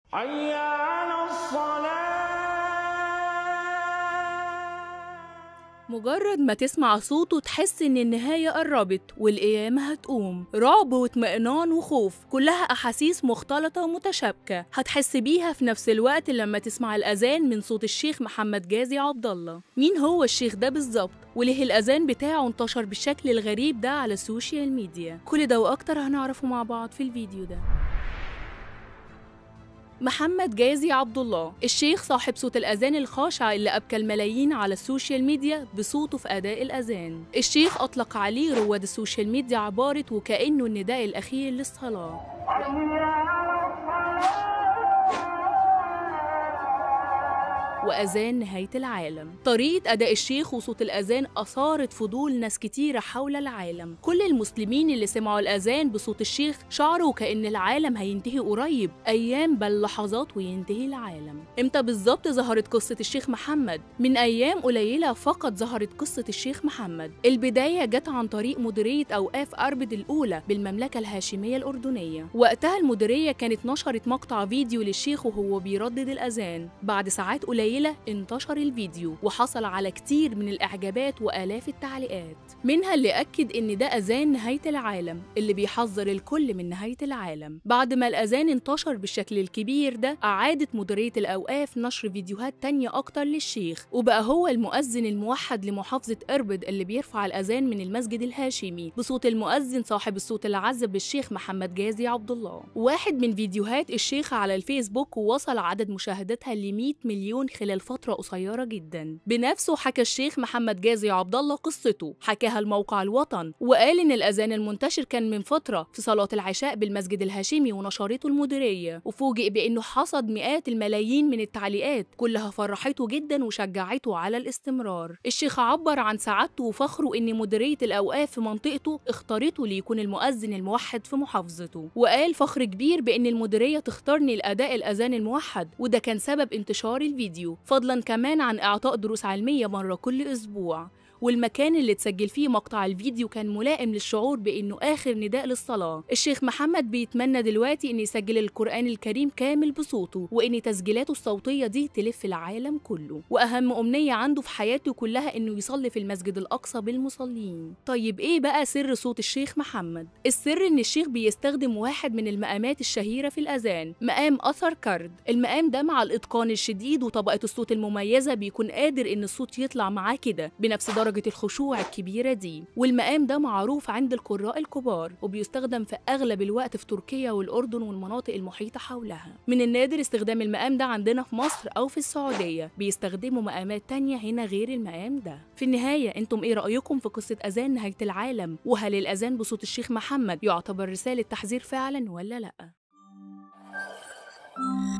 حي على الصلاة مجرد ما تسمع صوته تحس إن النهاية قربت والقيامة هتقوم رعب واطمئنان وخوف كلها أحاسيس مختلطة ومتشابكة هتحس بيها في نفس الوقت لما تسمع الأذان من صوت الشيخ محمد جازي عبد الله مين هو الشيخ ده بالظبط وليه الأذان بتاعه انتشر بالشكل الغريب ده على السوشيال ميديا كل ده وأكتر هنعرفه مع بعض في الفيديو ده محمد جازي عبد الله الشيخ صاحب صوت الأذان الخاشع اللي أبكى الملايين على السوشيال ميديا بصوته في أداء الأذان الشيخ أطلق عليه رواد السوشيال ميديا عبارة وكأنه النداء الأخير للصلاة حي على الصلاة وأذان نهاية العالم طريقة أداء الشيخ وصوت الأذان أثارت فضول ناس كتيرة حول العالم كل المسلمين اللي سمعوا الأذان بصوت الشيخ شعروا كأن العالم هينتهي قريب أيام بل لحظات وينتهي العالم إمتى بالظبط ظهرت قصة الشيخ محمد؟ من أيام قليلة فقط ظهرت قصة الشيخ محمد البداية جت عن طريق مديرية أوقاف أربد الأولى بالمملكة الهاشمية الأردنية وقتها المديرية كانت نشرت مقطع فيديو للشيخ وهو بيردد الأذان بعد ساعات قليلة انتشر الفيديو وحصل على كتير من الإعجابات وآلاف التعليقات منها اللي أكد إن ده أذان نهاية العالم اللي بيحذر الكل من نهاية العالم بعد ما الأذان انتشر بالشكل الكبير ده أعادت مديرية الأوقاف نشر فيديوهات تانية أكتر للشيخ وبقى هو المؤذن الموحد لمحافظة إربد اللي بيرفع الأذان من المسجد الهاشمي بصوت المؤذن صاحب الصوت العذب الشيخ محمد جازي عبد الله واحد من فيديوهات الشيخ على الفيسبوك ووصل عدد مشاهداتها ل 100 مليون خلال فترة قصيرة جدا بنفسه حكى الشيخ محمد جازي عبد الله قصته حكاها الموقع الوطن وقال ان الاذان المنتشر كان من فترة في صلاة العشاء بالمسجد الهاشمي ونشرته المديرية وفوجئ بانه حصد مئات الملايين من التعليقات كلها فرحته جدا وشجعته على الاستمرار الشيخ عبر عن سعادته وفخره ان مديرية الاوقاف في منطقته اختارته ليكون المؤذن الموحد في محافظته وقال فخر كبير بان المديرية تختارني لاداء الاذان الموحد وده كان سبب انتشار الفيديو فضلا كمان عن إعطاء دروس علمية مرة كل أسبوع والمكان اللي اتسجل فيه مقطع الفيديو كان ملائم للشعور بانه اخر نداء للصلاه الشيخ محمد بيتمنى دلوقتي ان يسجل القران الكريم كامل بصوته وان تسجيلاته الصوتيه دي تلف العالم كله واهم امنيه عنده في حياته كلها انه يصلي في المسجد الاقصى بالمصلين طيب ايه بقى سر صوت الشيخ محمد السر ان الشيخ بيستخدم واحد من المقامات الشهيره في الاذان مقام اثر كرد المقام ده مع الاتقان الشديد وطبقه الصوت المميزه بيكون قادر ان الصوت يطلع معاه كده بنفس درجه درجة الخشوع الكبيرة دي والمقام ده معروف عند القراء الكبار وبيستخدم في أغلب الوقت في تركيا والأردن والمناطق المحيطة حولها من النادر استخدام المقام ده عندنا في مصر أو في السعودية بيستخدموا مقامات تانية هنا غير المقام ده في النهاية انتم ايه رأيكم في قصة أذان نهاية العالم وهل الأذان بصوت الشيخ محمد يعتبر رسالة تحذير فعلا ولا لأ؟